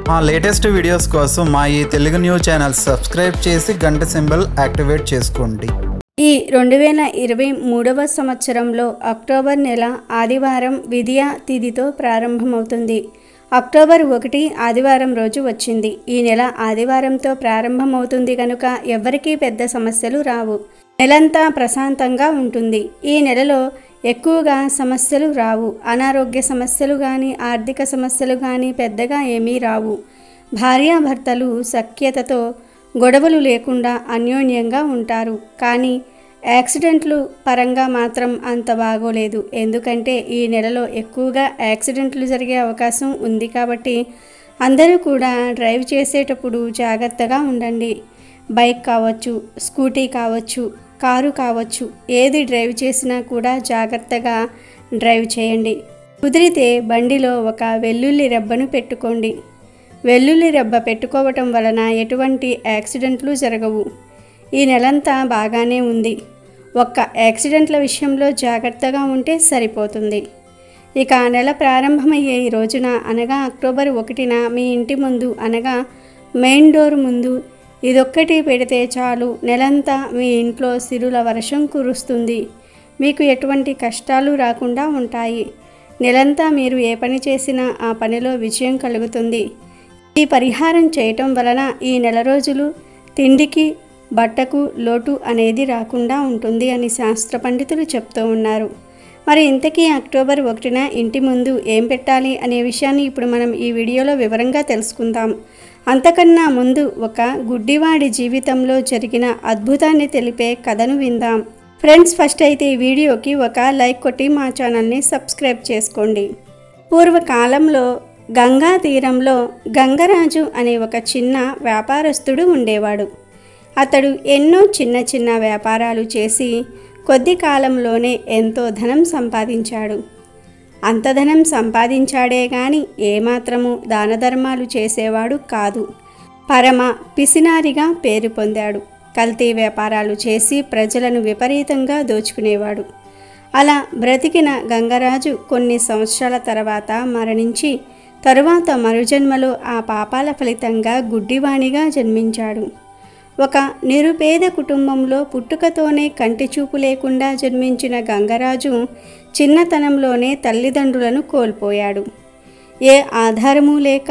మా latest videos కోసం మా ఈ తెలుగు న్యూస్ ఛానల్ సబ్స్క్రైబ్ చేసి గంట సింబల్ యాక్టివేట్ చేసుకోండి ఈ రెండు వేల ఇరవై మూడవ సంవత్సరంలో అక్టోబర్ నెల ఆదివారం విధియా తిథితో ప్రారంభమవుతుంది అక్టోబర్ ఒకటి ఆదివారం రోజు వచ్చింది ఈ నెల ఆదివారంతో ప్రారంభమవుతుంది కనుక ఎవ్వరికీ పెద్ద సమస్యలు రావు నెలంతా ప్రశాంతంగా ఉంటుంది ఈ నెలలో ఎక్కువగా సమస్యలు రావు అనారోగ్య సమస్యలు కానీ ఆర్థిక సమస్యలు కానీ పెద్దగా ఏమీ రావు భార్యాభర్తలు సఖ్యతతో గొడవలు లేకుండా అన్యోన్యంగా ఉంటారు కానీ యాక్సిడెంట్లు పరంగా మాత్రం అంత బాగోలేదు ఎందుకంటే ఈ నెలలో ఎక్కువగా యాక్సిడెంట్లు జరిగే అవకాశం ఉంది కాబట్టి అందరూ కూడా డ్రైవ్ చేసేటప్పుడు జాగ్రత్తగా ఉండండి బైక్ కావచ్చు స్కూటీ కావచ్చు కారు కావచ్చు ఏది డ్రైవ్ చేసినా కూడా జాగ్రత్తగా డ్రైవ్ చేయండి కుదిరితే బండిలో ఒక వెల్లుల్లి రెబ్బను పెట్టుకోండి వెల్లుల్లి రెబ్బ పెట్టుకోవటం వలన ఎటువంటి యాక్సిడెంట్లు జరగవు ఈ నెలంతా బాగానే ఉంది ఒక్క యాక్సిడెంట్ల విషయంలో జాగ్రత్తగా ఉంటే సరిపోతుంది ఇక నెల ప్రారంభమయ్యే ఈ రోజున అనగా అక్టోబర్ ఒకటిన మీ ఇంటి ముందు అనగా మెయిన్ డోర్ ముందు ఇదొక్కటి పెడితే చాలు నెలంతా మీ ఇంట్లో సిరుల వర్షం కురుస్తుంది మీకు ఎటువంటి కష్టాలు రాకుండా ఉంటాయి నెలంతా మీరు ఏ పని చేసినా ఆ పనిలో విజయం కలుగుతుంది ఈ పరిహారం చేయటం వలన ఈ నెల రోజులు తిండికి బట్టకు లోటు అనేది రాకుండా ఉంటుంది అని శాస్త్ర పండితులు చెప్తూ ఉన్నారు మరి ఇంతకీ అక్టోబర్ ఒకటిన ఇంటి ముందు ఏం పెట్టాలి అనే విషయాన్ని ఇప్పుడు మనం ఈ వీడియోలో వివరంగా తెలుసుకుందాం అంతకన్నా ముందు ఒక గుడ్డివాడి జీవితంలో జరిగిన అద్భుతాన్ని తెలిపే కథను విందాం ఫ్రెండ్స్ ఫస్ట్ అయితే ఈ వీడియోకి ఒక లైక్ కొట్టి మా ఛానల్ని సబ్స్క్రైబ్ చేసుకోండి పూర్వకాలంలో గంగా తీరంలో గంగరాజు అనే ఒక చిన్న వ్యాపారస్తుడు ఉండేవాడు అతడు ఎన్నో చిన్న చిన్న వ్యాపారాలు చేసి కొద్ది కాలంలోనే ఎంతో ధనం సంపాదించాడు అంత ధనం సంపాదించాడే గాని ఏమాత్రము దాన ధర్మాలు చేసేవాడు కాదు పరమ పిసినారిగా పేరు పొందాడు కల్తీ వ్యాపారాలు చేసి ప్రజలను విపరీతంగా దోచుకునేవాడు అలా బ్రతికిన గంగరాజు కొన్ని సంవత్సరాల తర్వాత మరణించి తరువాత మరుజన్మలో ఆ పాపాల ఫలితంగా గుడ్డివాణిగా జన్మించాడు ఒక నిరుపేద కుటుంబంలో పుట్టుకతోనే కంటి చూపు లేకుండా జన్మించిన గంగరాజు చిన్నతనంలోనే తల్లిదండ్రులను కోల్పోయాడు ఏ ఆధారము లేక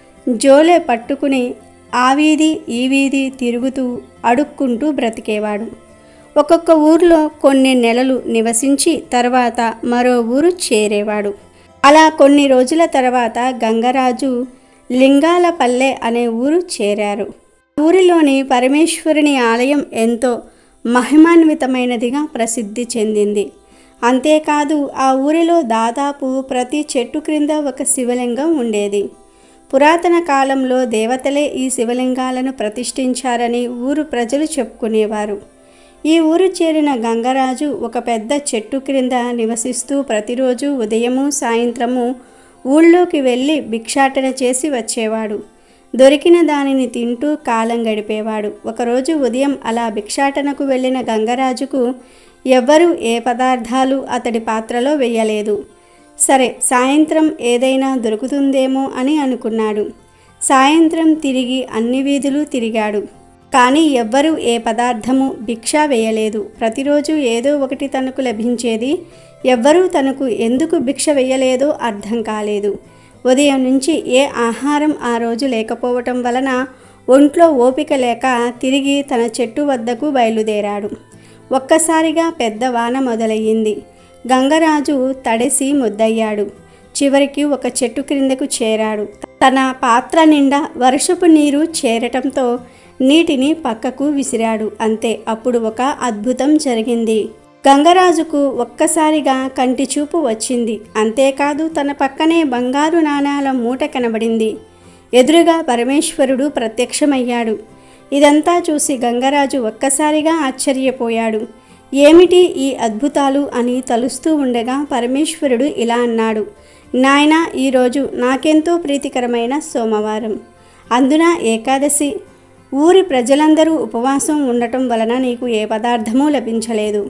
జోలె పట్టుకుని ఆ వీధి ఈ వీధి తిరుగుతూ అడుక్కుంటూ బ్రతికేవాడు ఒక్కొక్క ఊర్లో కొన్ని నెలలు నివసించి తర్వాత మరో ఊరు చేరేవాడు అలా కొన్ని రోజుల తర్వాత గంగరాజు లింగాలపల్లె అనే ఊరు చేరారు ఊరిలోని పరమేశ్వరుని ఆలయం ఎంతో మహిమాన్వితమైనదిగా ప్రసిద్ధి చెందింది అంతేకాదు ఆ ఊరిలో దాదాపు ప్రతి చెట్టు క్రింద ఒక శివలింగం ఉండేది పురాతన కాలంలో దేవతలే ఈ శివలింగాలను ప్రతిష్ఠించారని ఊరు ప్రజలు చెప్పుకునేవారు ఈ ఊరు చేరిన గంగరాజు ఒక పెద్ద చెట్టు క్రింద నివసిస్తూ ప్రతిరోజు ఉదయము సాయంత్రము ఊళ్ళోకి వెళ్ళి భిక్షాటన చేసి వచ్చేవాడు దొరికిన దానిని తింటూ కాలం గడిపేవాడు ఒకరోజు ఉదయం అలా భిక్షాటనకు వెళ్ళిన గంగరాజుకు ఎవ్వరూ ఏ పదార్థాలు అతడి పాత్రలో వెయ్యలేదు సరే సాయంత్రం ఏదైనా దొరుకుతుందేమో అని అనుకున్నాడు సాయంత్రం తిరిగి అన్ని వీధులు తిరిగాడు కానీ ఎవ్వరూ ఏ పదార్థము భిక్ష వేయలేదు ప్రతిరోజు ఏదో ఒకటి తనకు లభించేది ఎవ్వరూ తనకు ఎందుకు భిక్ష వేయలేదో అర్థం కాలేదు ఉదయం నుంచి ఏ ఆహారం ఆ రోజు లేకపోవటం వలన ఒంట్లో ఓపిక లేక తిరిగి తన చెట్టు వద్దకు బయలుదేరాడు ఒక్కసారిగా పెద్ద వాన మొదలయ్యింది గంగరాజు తడిసి ముద్దయ్యాడు చివరికి ఒక చెట్టు క్రిందకు చేరాడు తన పాత్ర నిండా వర్షపు నీరు చేరటంతో నీటిని పక్కకు విసిరాడు అంతే అప్పుడు ఒక అద్భుతం జరిగింది గంగరాజుకు ఒక్కసారిగా కంటి చూపు వచ్చింది అంతేకాదు తన పక్కనే బంగారు నాణాల మూట కనబడింది ఎదురుగా పరమేశ్వరుడు ప్రత్యక్షమయ్యాడు ఇదంతా చూసి గంగరాజు ఒక్కసారిగా ఆశ్చర్యపోయాడు ఏమిటి ఈ అద్భుతాలు అని తలుస్తూ ఉండగా పరమేశ్వరుడు ఇలా అన్నాడు నాయన ఈరోజు నాకెంతో ప్రీతికరమైన సోమవారం అందున ఏకాదశి ఊరి ప్రజలందరూ ఉపవాసం ఉండటం వలన నీకు ఏ పదార్థమూ లభించలేదు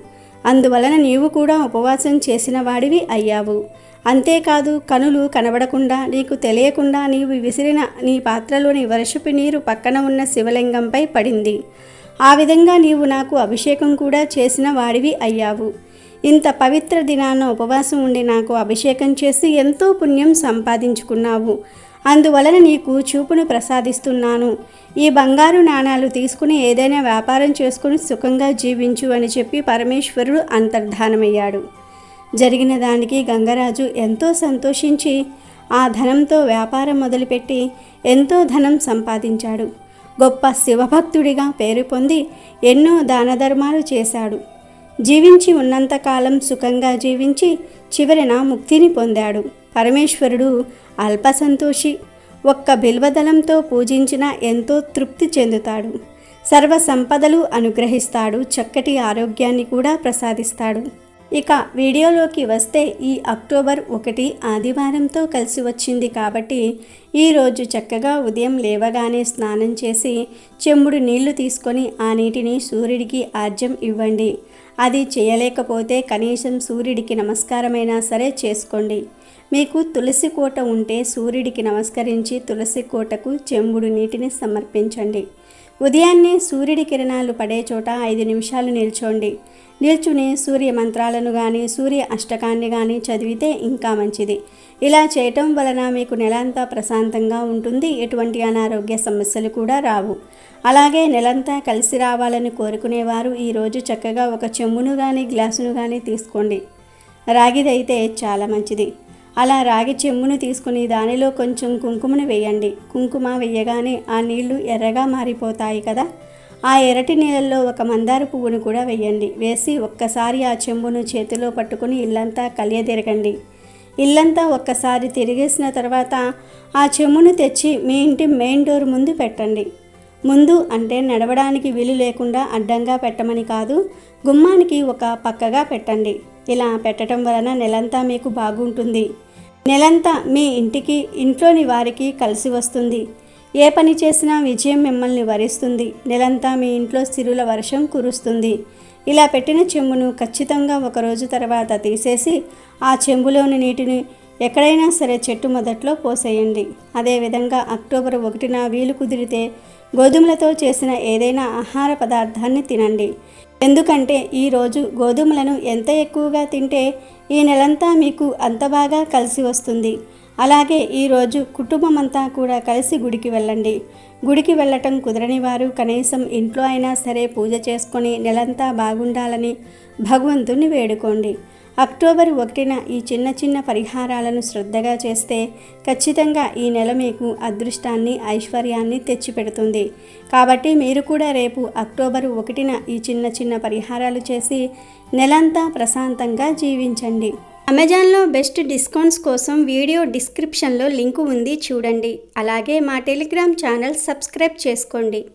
అందువలన నీవు కూడా ఉపవాసం చేసిన వాడివి అయ్యావు అంతేకాదు కనులు కనబడకుండా నీకు తెలియకుండా నీవు విసిరిన నీ పాత్రలోని వర్షపు నీరు పక్కన ఉన్న శివలింగంపై పడింది ఆ విధంగా నీవు నాకు అభిషేకం కూడా చేసిన వాడివి అయ్యావు ఇంత పవిత్ర దినాన ఉపవాసం ఉండి నాకు అభిషేకం చేసి ఎంతో పుణ్యం సంపాదించుకున్నావు అందువలన నీకు చూపును ప్రసాదిస్తున్నాను ఈ బంగారు నాణాలు తీసుకుని ఏదైనా వ్యాపారం చేసుకుని సుఖంగా జీవించు అని చెప్పి పరమేశ్వరుడు అంతర్ధానమయ్యాడు జరిగిన దానికి గంగరాజు ఎంతో సంతోషించి ఆ ధనంతో వ్యాపారం మొదలుపెట్టి ఎంతో ధనం సంపాదించాడు గొప్ప శివభక్తుడిగా పేరు పొంది ఎన్నో దాన ధర్మాలు చేశాడు జీవించి ఉన్నంతకాలం సుఖంగా జీవించి చివరిన ముక్తిని పొందాడు పరమేశ్వరుడు అల్పసంతోషి ఒక్క బిల్వదళంతో పూజించిన ఎంతో తృప్తి చెందుతాడు సర్వ సంపదలు అనుగ్రహిస్తాడు చక్కటి ఆరోగ్యాన్ని కూడా ప్రసాదిస్తాడు ఇక వీడియోలోకి వస్తే ఈ అక్టోబర్ ఒకటి ఆదివారంతో కలిసి వచ్చింది కాబట్టి ఈరోజు చక్కగా ఉదయం లేవగానే స్నానం చేసి చెంబుడు నీళ్లు తీసుకొని ఆ నీటిని సూర్యుడికి ఆర్జం ఇవ్వండి అది చేయలేకపోతే కనీసం సూర్యుడికి నమస్కారమైనా సరే చేసుకోండి మీకు తులసి కోట ఉంటే సూర్యుడికి నమస్కరించి తులసి కోటకు చెంబుడు నీటిని సమర్పించండి ఉదయాన్నే సూర్యుడి కిరణాలు పడే చోట ఐదు నిమిషాలు నిల్చోండి నిల్చుని సూర్య మంత్రాలను కానీ సూర్య అష్టకాన్ని కానీ చదివితే ఇంకా మంచిది ఇలా చేయటం వలన మీకు నెలంతా ప్రశాంతంగా ఉంటుంది ఎటువంటి అనారోగ్య సమస్యలు కూడా రావు అలాగే నెలంతా కలిసి రావాలని కోరుకునేవారు ఈరోజు చక్కగా ఒక చెంబును కానీ గ్లాసును కానీ తీసుకోండి రాగిదైతే చాలా మంచిది అలా రాగి చెంబును తీసుకుని దానిలో కొంచెం కుంకుమను వేయండి కుంకుమ వేయగానే ఆ నీళ్లు ఎర్రగా మారిపోతాయి కదా ఆ ఎర్రటి నీళ్ళల్లో ఒక మందార పువ్వును కూడా వేయండి వేసి ఒక్కసారి ఆ చెంబును చేతిలో పట్టుకుని ఇల్లంతా కలియదిరగండి ఇల్లంతా ఒక్కసారి తిరిగేసిన తర్వాత ఆ చెంబును తెచ్చి మీ ఇంటి మెయిన్ డోర్ ముందు పెట్టండి ముందు అంటే నడవడానికి వీలు లేకుండా అడ్డంగా పెట్టమని కాదు గుమ్మానికి ఒక పక్కగా పెట్టండి ఇలా పెట్టడం వలన నెలంతా మీకు బాగుంటుంది నెలంతా మీ ఇంటికి ఇంట్లోని వారికి కలిసి వస్తుంది ఏ పని చేసినా విజయం మిమ్మల్ని వరిస్తుంది నెలంతా మీ ఇంట్లో సిరుల వర్షం కురుస్తుంది ఇలా పెట్టిన చెంబును ఖచ్చితంగా ఒక రోజు తర్వాత తీసేసి ఆ చెంబులోని నీటిని ఎక్కడైనా సరే చెట్టు మొదట్లో పోసేయండి అదేవిధంగా అక్టోబర్ ఒకటిన వీలు కుదిరితే గోధుమలతో చేసిన ఏదైనా ఆహార పదార్థాన్ని తినండి ఎందుకంటే ఈరోజు గోధుమలను ఎంత ఎక్కువగా తింటే ఈ నెలంతా మీకు అంత బాగా కలిసి వస్తుంది అలాగే ఈరోజు కుటుంబం అంతా కూడా కలిసి గుడికి వెళ్ళండి గుడికి వెళ్ళటం కుదరని వారు కనీసం ఇంట్లో అయినా సరే పూజ చేసుకొని నెలంతా బాగుండాలని భగవంతుని వేడుకోండి అక్టోబర్ ఒకటిన ఈ చిన్న చిన్న పరిహారాలను శ్రద్ధగా చేస్తే ఖచ్చితంగా ఈ నెల మీకు అదృష్టాన్ని ఐశ్వర్యాన్ని తెచ్చిపెడుతుంది కాబట్టి మీరు కూడా రేపు అక్టోబర్ ఒకటిన ఈ చిన్న చిన్న పరిహారాలు చేసి నెలంతా ప్రశాంతంగా జీవించండి అమెజాన్లో బెస్ట్ డిస్కౌంట్స్ కోసం వీడియో డిస్క్రిప్షన్లో లింకు ఉంది చూడండి అలాగే మా టెలిగ్రామ్ ఛానల్ సబ్స్క్రైబ్ చేసుకోండి